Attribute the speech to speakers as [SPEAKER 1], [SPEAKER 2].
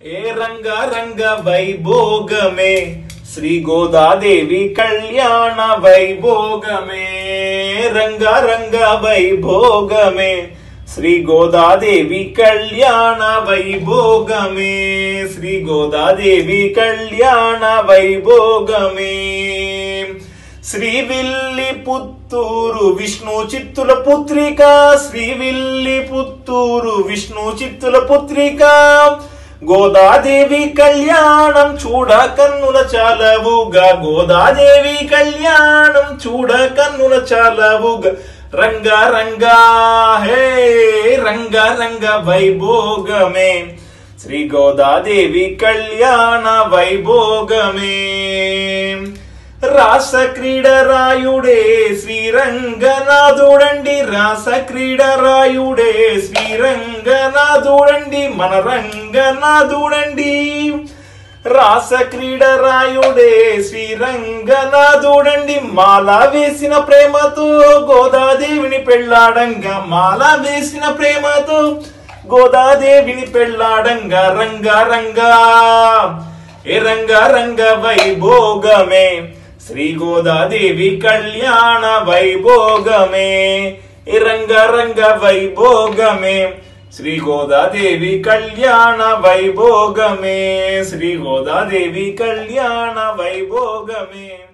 [SPEAKER 1] ఏ రంగ రంగ వైభోగమే శ్రీ గోదాదేవి కళ్యాణ వైభోగమే రంగ రంగ వైభోగమే శ్రీ గోదాదేవి కళ్యాణ వైభోగమే శ్రీ గోదాదేవి కళ్యాణ వైభోగమే శ్రీవిల్లి పుత్తూరు విష్ణు చిత్తుల పుత్రిక శ్రీవిల్లి పుత్తూరు విష్ణు చిత్తుల పుత్రిక గోదాదేవి కళ్యాణం చూడ కన్నుల చాలవుగా గోదాదేవి కళ్యాణం చూడ కన్నుల చాలవుగా రంగ రంగా హే రంగ రంగ వైభోగమే శ్రీ గోదాదేవి కళ్యాణ వైభోగమే రాస క్రీడరాయుడే శ్రీరంగనాథుడండి రాస క్రీడరాయుడే శ్రీరంగనాథుడండి మన రంగనాథుడండి రాస క్రీడరాయుడే శ్రీరంగనాథుడండి మాల వేసిన ప్రేమతో గోదాదేవిని పెళ్ళాడంగా మాల వేసిన ప్రేమతో గోదాదేవిని పెళ్ళాడంగా రంగా రంగా ఏ రంగ రంగ వైభోగమే శ్రీ గోదాదేవి కళ్యాణ వైభోగమే ఏ రంగ రంగ వైభోగమే శ్రీ గోదాదేవి కళ్యాణ వైభోగమే శ్రీ గోదాదేవి కళ్యాణ వైభోగమే